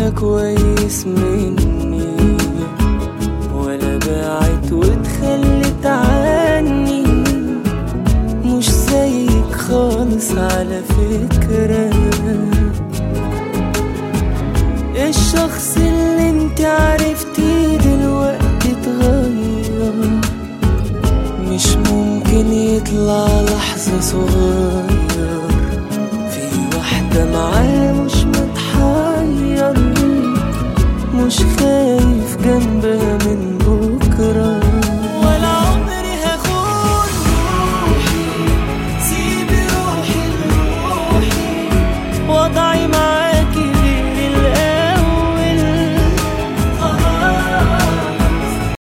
انت كويس مني ولا بعت وتخلت عني مش زيك خالص على فكرة الشخص اللي انت عرفتيه دلوقتي اتغير مش ممكن يطلع لحظة صغير في واحدة معاه مش متحير مش خايف جنبها من بكرة